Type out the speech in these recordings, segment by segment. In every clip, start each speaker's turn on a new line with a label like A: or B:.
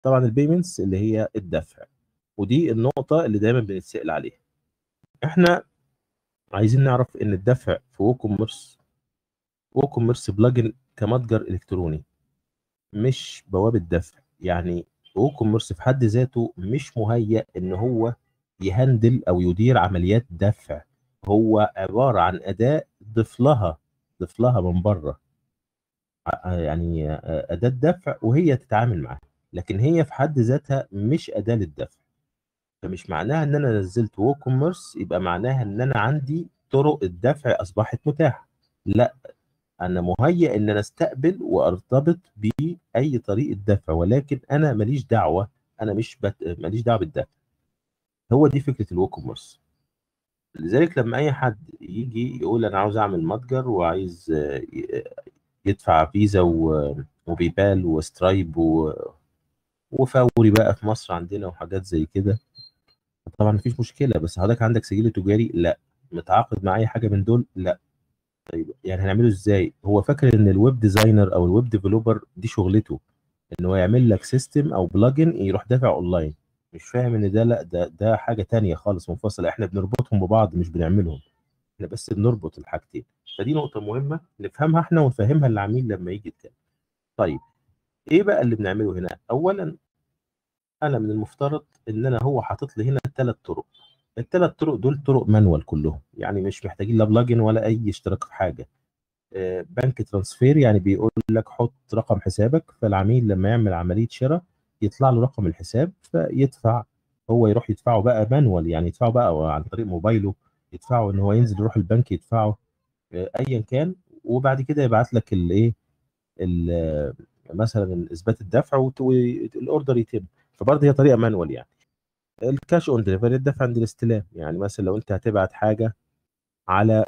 A: طبعا البيمنتس اللي هي الدفع ودي النقطة اللي دايما بنتسأل عليها احنا عايزين نعرف ان الدفع في ووكوميرس ووكوميرس بلجن كمتجر الكتروني مش بوابة دفع يعني ووكوميرس في حد ذاته مش مهيأ ان هو يهندل او يدير عمليات دفع هو عبارة عن أداة ضيف لها ضيف لها من بره ع- يعني أداة دفع وهي تتعامل معاها لكن هي في حد ذاتها مش أداة للدفع فمش معناها ان انا نزلت ووكوميرس يبقى معناها ان انا عندي طرق الدفع اصبحت متاحه لا انا مهيئ ان انا استقبل وارتبط باي طريقه دفع ولكن انا ماليش دعوه انا مش بت... ماليش دعوه بالدفع هو دي فكره الووكوميرس لذلك لما اي حد يجي يقول انا عاوز اعمل متجر وعايز آه، ي- يدفع فيزا و- وبيبال وسترايب و... وفوري بقى في مصر عندنا وحاجات زي كده طبعا مفيش مشكله بس حضرتك عندك سجل تجاري لا متعاقد مع اي حاجه من دول لا طيب يعني هنعمله ازاي هو فاكر ان الويب ديزاينر او الويب ديفلوبر دي شغلته ان هو يعمل لك سيستم او بلجن يروح دافع اونلاين مش فاهم ان ده لا ده ده حاجه تانية خالص منفصله احنا بنربطهم ببعض مش بنعملهم احنا بس بنربط الحاجتين فدي نقطه مهمه نفهمها احنا ونفهمها للعميل لما يجي يتكلم طيب ايه بقى اللي بنعمله هنا اولا انا من المفترض ان انا هو حاطط لي هنا ثلاث طرق الثلاث طرق دول طرق مانوال كلهم يعني مش محتاجين لا بلجن ولا اي اشتراك في حاجه آه، بنك ترانسفير يعني بيقول لك حط رقم حسابك فالعميل لما يعمل عمليه شراء يطلع له رقم الحساب فيدفع هو يروح يدفعه بقى مانوال يعني يدفعه بقى عن طريق موبايله يدفعه ان هو ينزل يروح البنك يدفعه آه، ايا كان وبعد كده يبعت لك الايه ال- مثلا اثبات الدفع وت- والاوردر يتم فبرضه هي طريقه مانوال يعني الكاش اون ديليفري الدفع عند الاستلام يعني مثلا لو انت هتبعت حاجه على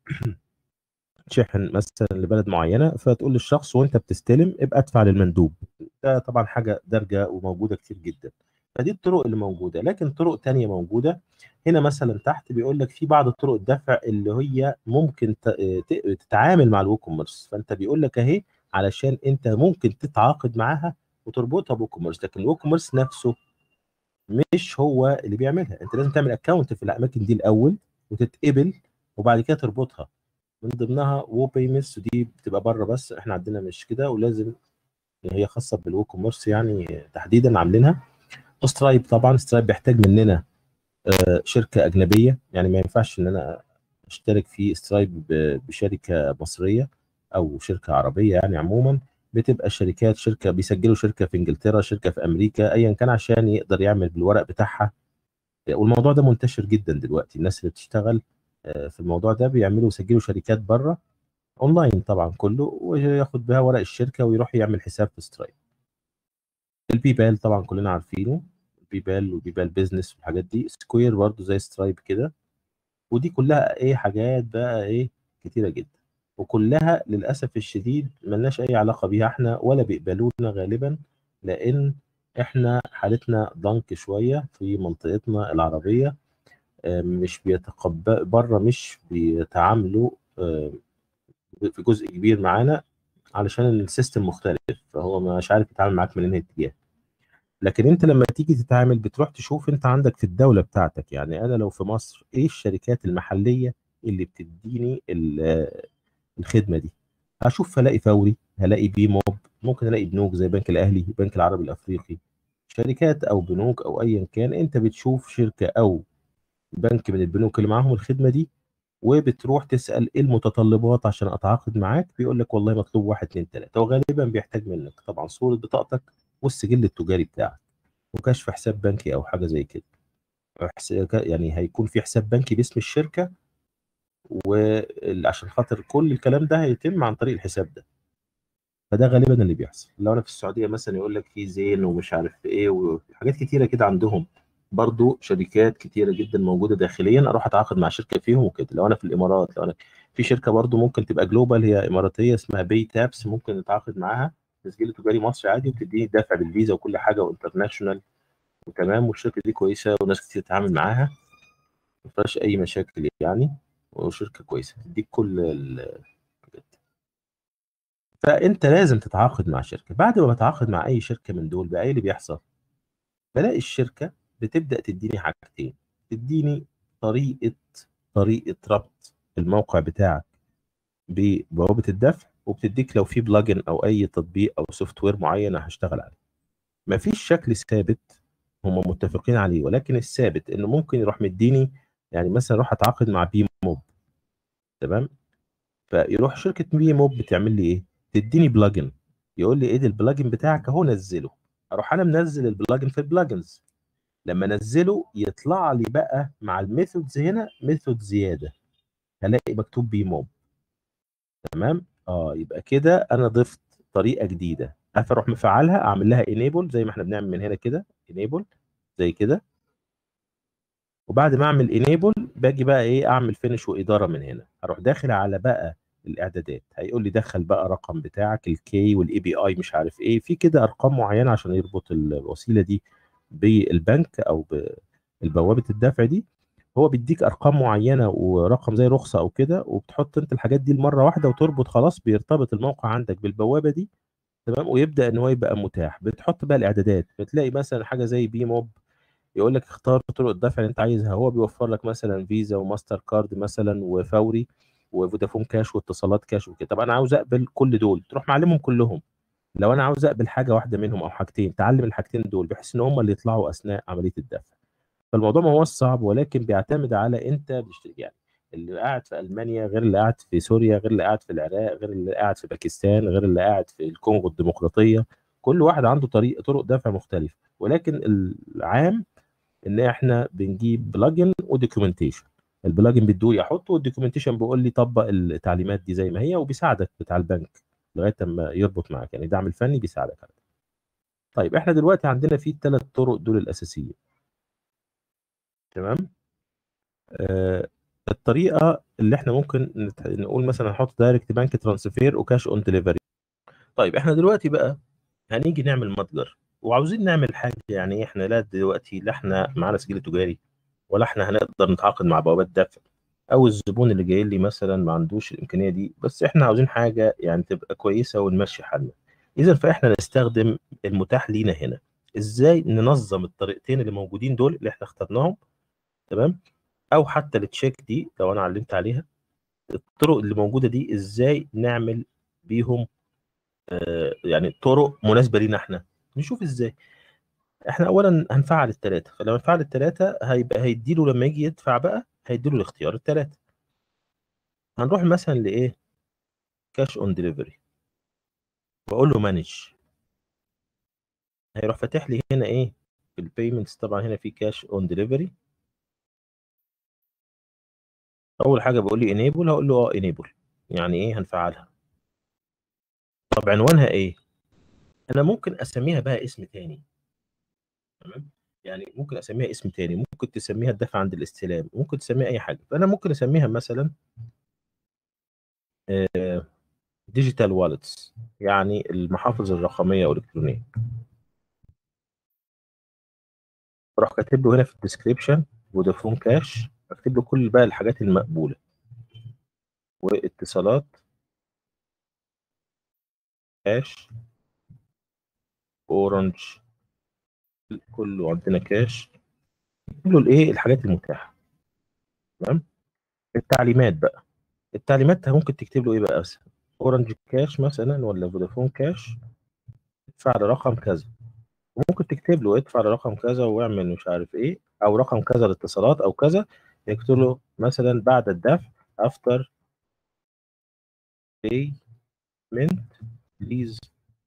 A: شحن مثلا لبلد معينه فتقول للشخص وانت بتستلم ابقى ادفع للمندوب ده طبعا حاجه دارجه وموجوده كتير جدا فدي الطرق اللي موجوده لكن طرق تانية موجوده هنا مثلا تحت بيقول لك في بعض طرق الدفع اللي هي ممكن ت- ت- تتعامل مع الووكوميرس فانت بيقول لك اهي علشان انت ممكن تتعاقد معاها وتربطها بوكوميرس لكن الووكوميرس نفسه مش هو اللي بيعملها انت لازم تعمل اكونت في الاماكن دي الاول وتتقبل وبعد كده تربطها من ضمنها وو بيمنتس ودي بتبقى بره بس احنا عندنا مش كده ولازم هي خاصه بالووكوميرس يعني تحديدا عاملينها سترايب طبعا سترايب بيحتاج مننا آه، شركه اجنبيه يعني ما ينفعش ان انا اشترك في سترايب ب- بشركه مصريه او شركه عربيه يعني عموما بتبقى الشركات شركه بيسجلوا شركه في انجلترا شركه في امريكا ايا كان عشان يقدر يعمل بالورق بتاعها والموضوع ده منتشر جدا دلوقتي الناس اللي بتشتغل آه، في الموضوع ده بيعملوا يسجلوا شركات بره اونلاين طبعا كله وياخد بها ورق الشركه ويروح يعمل حساب في سترايب البي بال طبعا كلنا عارفينه البي بال وبيبال بيزنس والحاجات دي سكوير برضو زي سترايب كده ودي كلها ايه حاجات بقى ايه كتيره جدا وكلها للاسف الشديد ملناش اي علاقه بيها احنا ولا بيقبلونا غالبا لان احنا حالتنا ضنك شويه في منطقتنا العربيه آه، مش بيتقبل بره مش بيتعاملوا آه، في جزء كبير معانا علشان السيستم مختلف فهو مش عارف يتعامل معاك من انهي اتجاه لكن انت لما تيجي تتعامل بتروح تشوف انت عندك في الدولة بتاعتك يعني انا لو في مصر ايه الشركات المحلية اللي بتديني ال- الخدمة دي هشوف هلاقي فوري هلاقي بي موب ممكن الاقي بنوك زي بنك الاهلي البنك العربي الافريقي شركات او بنوك او ايا كان انت بتشوف شركة او بنك من البنوك اللي معاهم الخدمة دي وبتروح تسأل ايه المتطلبات عشان اتعاقد معاك بيقول لك والله مطلوب واحد اتنين تلاته وغالبا بيحتاج منك طبعا صورة بطاقتك والسجل التجاري بتاعك وكشف حساب بنكي او حاجة زي كده حس- يعني هيكون في حساب بنكي باسم الشركة وعشان خاطر كل الكلام ده هيتم عن طريق الحساب ده فده غالبا اللي بيحصل لو انا في السعودية مثلا يقول لك في زين ومش عارف ايه وحاجات كتيرة كده عندهم برضو شركات كتيرة جدا موجودة داخليا اروح اتعاقد مع شركة فيهم وكده لو انا في الامارات لو انا في شركة برضو ممكن تبقى جلوبال هي اماراتية اسمها بي تابس ممكن نتعاقد معاها تسجيل تجاري مصري عادي وبتديني دافع بالفيزا وكل حاجة وانترناشونال وتمام والشركة دي كويسة وناس كتير تتعامل معاها ما فيهاش اي مشاكل يعني وشركة كويسة تديك كل ال- فأنت لازم تتعاقد مع شركة، بعد ما باتعاقد مع أي شركة من دول بقى إيه اللي بيحصل؟ بالاقي الشركة بتبدأ تدّيني حاجتين، تدّيني طريقة طريقة ربط الموقع بتاعك ببوابة الدفع، وبتدّيك لو في plugin أو أي تطبيق أو software معيّن هاشتغل عليه. ما فيش شكل ثابت هم متفقين عليه، ولكن الثابت إنه ممكن يروح مدّيني يعني مثلًا أروح أتعاقد مع bmob تمام؟ فيروح شركة bmob بتعمل لي إيه، تدّيني plugin يقول لي إيه ده الplugin بتاعك أهو نزّله، أروح أنا منزّل الplugin في الplugins لمّا أنزّله يطلع لي بقى مع الmethods هنا method زيادة، هالاقي مكتوب bmob تمام؟ آه، يبقى كده أنا ضِفت طريقة جديدة، فاروح مفعّلها أعمل لها enable زي ما إحنا بنعمل من هنا كده enable زي كده. وبعد ما أعمل enable باجي بقى إيه، أعمل finish وإدارة من هنا، أروح داخل على بقى الإعدادات، هيقول لي دخّل بقى الرقم بتاعك الK والAPI مش عارف إيه، في كده أرقام معيّنة عشان يربط الوسيلة دي بالبنك أو بالبوابة الدفع دي، هو بيدّيك أرقام معيّنة ورقم زي رخصة أو كده، وبتحط أنت الحاجات دي لمرّة واحدة وتربط خلاص بيرتبط الموقع عندك بالبوابة دي تمام، ويبدأ إن هو يبقى متاح، بتحط بقى الإعدادات، بتلاقي مثلًا حاجة زي bmob يقول لك اختار طرق الدفع اللي أنت عايزها، هو بيوفّر لك مثلًا فيزا وماستر كارد مثلًا وفوري وفودافون كاش واتصالات كاش وكده، طب أنا عاوز أقبل كل دول، تروح معلّمهم كلّهم، لو أنا عاوز أقبل حاجة واحدة منهم أو حاجتين، تعلّم الحاجتين دول بحيث إن هم اللي يطلعوا أثناء عملية الدفع. فالموضوع ما هوّاش صعب ولكن بيعتمد على أنت بتشت يعني اللي قاعد في ألمانيا غير اللي قاعد في سوريا، غير اللي قاعد في العراق، غير اللي قاعد في باكستان، غير اللي قاعد في الكونغو الديمقراطية، كل واحد عنده طريق طرق دفع مختلفة، ولكن العام إن إحنا بنجيب plugin وdocumentation الplugin بيدّيه لي أحطه والdocumentation بيقول لي طبّق التعليمات دي زي ما هي وبيساعدك بتاع البنك لغاية أمّا يربط معاك، يعني الدعم الفني بيساعدك على ده. طيب إحنا دلوقتي عندنا في ال3 طرق دول الأساسيين. تمام؟ آآ الطريقة اللي إحنا ممكن نت نقول مثلًا هنحط direct bank transfer وcash on delivery. طيب إحنا دلوقتي بقى هنيجي نعمل متجر وعاوزين نعمل حاجة يعني إحنا لا دلوقتي لا إحنا معانا سجل تجاري ولا إحنا هنقدر نتعاقد مع بوابات دفع أو الزبون اللي جاي لي مثلًا ما عندوش الإمكانية دي، بس إحنا عاوزين حاجة يعني تبقى كويسة ونمشّي حالنا. إذًا فإحنا نستخدم المتاح لينا هنا. إزاي ننظّم الطريقتين اللي موجودين دول اللي إحنا اخترناهم تمام، أو حتى الcheck دي لو أنا علّمت عليها، الطرق اللي موجودة دي إزاي نعمل بيهم آآ يعني طرق مناسبة لينا إحنا، نشوف إزاي. إحنا أولًا هنفعّل ال3 فلمّا نفعّل ال3 هيبقى هيدّي له لمّا ييجي يدفع بقى هيدّي له الاختيار ال3. هنروح مثلًا لإيه، cash on delivery. وأقول له manage. هيروح فاتح لي هنا إيه، في الpayments طبعًا هنا في cash on delivery. أول حاجة بيقول لي enable هاقول له آه enable يعني إيه هنفعّلها. طب عنوانها إيه؟ أنا ممكن أسميها بقى اسم تاني. تمام، يعني ممكن أسميها اسم تاني، ممكن تسميها الدفع عند الاستلام، ممكن تسميها أي حاجة، فأنا ممكن أسميها مثلًا آآ digital wallets يعني المحافظ الرقمية أو الإلكترونية. باروح كاتب له هنا في الdescription فودافون كاش، أكتب له كل بقى الحاجات المقبولة. واتصالات. كاش. أورنج. كله عندنا كاش. اكتب له الإيه، الحاجات المتاحة. تمام، التعليمات بقى، التعليمات ممكن تكتب له إيه بقى مثلًا، أورنج كاش مثلًا والّا فودافون كاش ادفع لرقم كذا، وممكن تكتب له ادفع لرقم كذا واعمل مش عارف إيه، أو رقم كذا للاتصالات أو كذا، يكتب له مثلًا بعد الدفع after payment please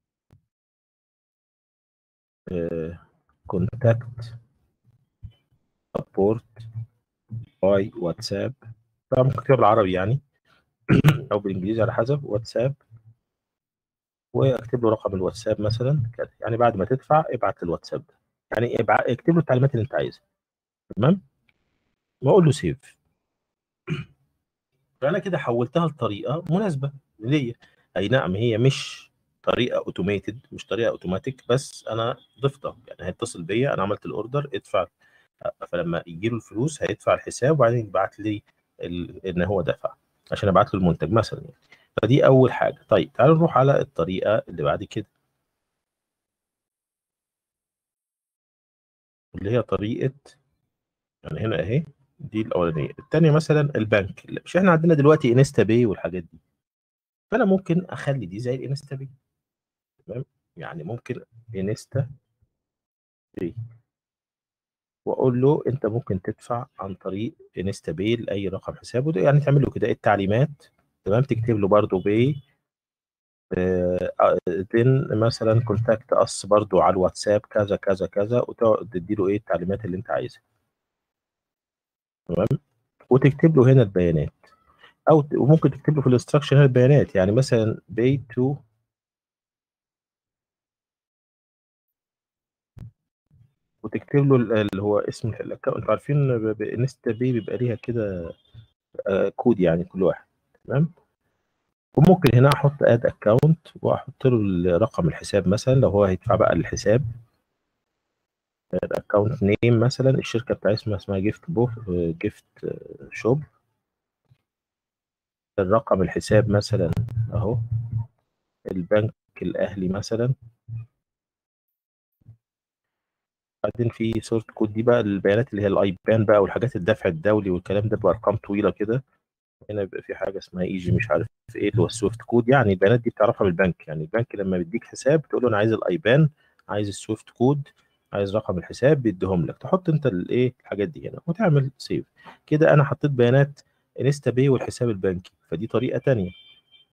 A: آآ contact support by WhatsApp طبعًا ممكن تكتبها بالعربي يعني أو بالإنجليزي على حسب WhatsApp. واكتب له رقم الواتساب مثلًا كذا، يعني بعد ما تدفع ابعت للواتساب ده، يعني ابع اكتب له التعليمات اللي أنت عايزها. تمام، وأقول له save. فأنا كده حوّلتها لطريقة مناسبة ليّا، أي نعم هي مش طريقة automated مش طريقة automatic بس أنا ضفتها، يعني هيتصل بيّا أنا عملت الorder ادفع أ فلمّا ييجي له الفلوس هيدفع الحساب وبعدين يبعت لي ال إن هو دفع، عشان أبعت له المنتج مثلًا يعني. فدي اول حاجه طيب تعالوا نروح على الطريقه اللي بعد كده اللي هي طريقه يعني هنا اهي دي الاولانيه الثانيه مثلا البنك مش احنا عندنا دلوقتي انستا باي والحاجات دي فانا ممكن اخلي دي زي الانستا باي تمام يعني ممكن انستا باي واقول له انت ممكن تدفع عن طريق انستا باي لاي رقم حساب وده يعني تعمل له كده التعليمات تمام تكتب له برضه باي then مثلا كونتاكت اس برضو على الواتساب كذا كذا كذا وتقعد تدي له ايه التعليمات اللي انت عايزها تمام وتكتب له هنا البيانات او وممكن تكتب له في الاستراكشن هنا البيانات يعني مثلا باي تو وتكتب له اللي هو اسم الاكونت انتوا عارفين انستا بي بيبقى ليها كده كود يعني كل واحد تمام وممكن هنا احط اد اكونت واحط له رقم الحساب مثلا لو هو هيدفع بقى الحساب الاكونت نيم مثلا الشركه بتاعتي اسمها اسمها جيفت بوف جيفت شوب الرقم الحساب مثلا اهو البنك الاهلي مثلا بعدين في سورت كود دي بقى البيانات اللي هي الايبان بقى والحاجات الدفع الدولي والكلام ده بارقام طويله كده هنا بيبقى في حاجه اسمها اي جي مش عارف ايه اللي هو السويفت كود يعني البيانات دي بتعرفها من البنك يعني البنك لما بيديك حساب تقول له انا عايز الايبان عايز السويفت كود عايز رقم الحساب بيديهم لك تحط انت الايه الحاجات دي هنا وتعمل سيف كده انا حطيت بيانات انستا باي والحساب البنكي فدي طريقه ثانيه